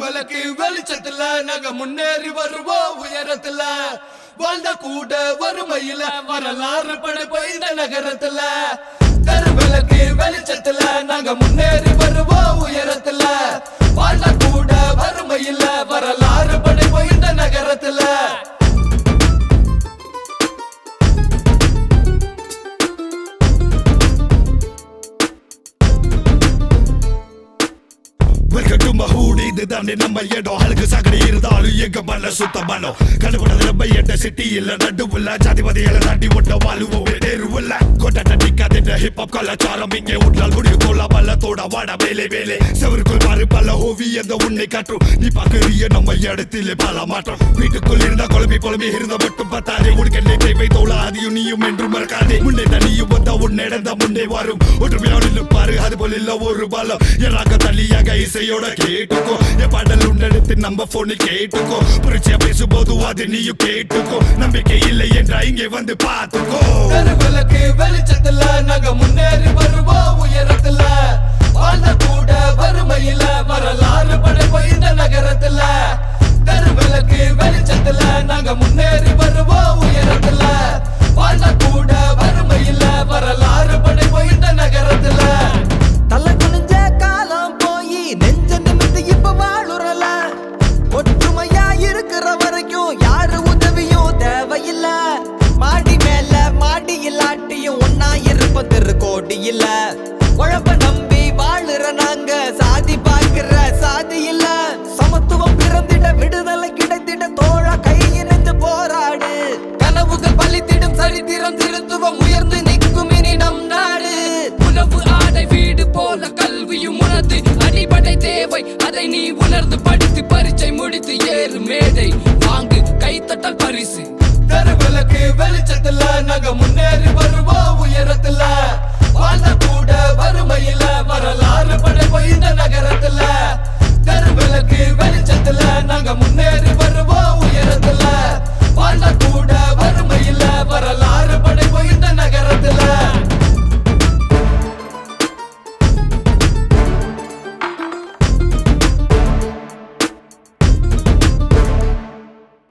விளக்கு வெளிச்சத்துல நாங்க முன்னேறி வருவோம் உயரத்துல வாழ்ந்த கூட வறுமையில வரலாறு படைப்போம் இந்த நகரத்துல தெரு விளக்கு வெளிச்சத்துல நாங்க முன்னேறி வருவோம் உயரத்துல வாழ்ந்த கூட வறுமையில வரலாறு படைப்போம் இந்த நகரத்துல வெல்கம் டு மஹூட் இதுதானே நம்ம இடம் அழுக்கு சாக்கடை இருந்தாலும் எங்க மல்ல சுத்தமானோ கண்டுபிடாத நம்ம எட்ட சிட்டி இல்ல நடுவுல ஜாதிபதியில தாண்டி ஒட்ட வாழுவோம் நேருவுல கொண்டாட்ட நிக்காத ஹிப் ஹாப் கலாச்சாரம் இங்கே உன்னால் முடியும் தோலா பல்லத்தோட வாட வேலை வேலை செவருக்குள் மாறு பல ஓவியந்த உன்னை காட்டும் நீ பாக்குறிய நம்ம இடத்திலே பல மாற்றம் வீட்டுக்குள் இருந்தா குழம்பி குழம்பி இருந்த மட்டும் பத்தாதே உனக்கு தேவை தோலா அதையும் நீயும் என்று மறக்காதே முன்னே தனியும் வந்தா உன் நடந்த முன்னே வரும் ஒற்றுமையோடு நிற்பாரு அது போல இல்ல ஒரு பாலம் எறாக தள்ளியாக இசையோட கேட்டுக்கோ என் பாடல் உன்னெடுத்து நம்ம போனில் கேட்டுக்கோ புரிச்சியா பேசும்போது அது நீயும் கேட்டுக்கோ நம்பிக்கை இல்லை என்றா இங்கே வந்து பார்த்துக்கோ தெரு விளக்கு வெளிச்சத்துல நாங்க முன்னேறி வருவோம் உயரத்துல வாழ்ந்த கூட வறுமையில வரலாறு படைப்போம் இந்த நகரத்துல தெரு விளக்கு வெளிச்சத்துல நாங்க முன்னேறி வருவோம் உயரத்துல வாழ்ந்த கூட வறுமையில வரலாறு படைப்போம் இந்த நகரத்துல தலை குனிஞ்ச காலம் போய் நெஞ்ச நிமிர்ந்து இப்ப வாழுறல ஒற்றுமையா இருக்கிற வரைக்கும் யாரு உதவியும் தேவையில்ல மாடி மேல மாடி இல்லாட்டியும் ஒன்னா இருப்ப தெரு கோடி இல்ல உழப்ப நம்பி வாழுற நாங்க சாதி பார்க்கிற சாதி இல்ல சமத்துவம் பிறந்திட விடுதலை கிடைத்திட தோழா கை இணைந்து போராடு கனவுகள் பலித்திடும் சரித்திரம் திருத்துவம் உயர்ந்து நிற்கும் இனி நம் நாடு உணவு ஆடை வீடு போல கல்வியும் உனது அடிப்படை தேவை அதை நீ உணர்ந்து படித்து பரீட்சை முடித்து ஏறு மேடை வாங்கு கைத்தட்டல் பரிசு தெரு விளக்கு வெளிச்சத்துல நாங்க முன்னேறி வருவோம் உயரத்துல வாழ்ந்த கூட வறுமையில வரலாறு படைப்போம் இந்த நகரத்துல தெரு விளக்கு வெளிச்சத்துல நாங்க முன்னேறி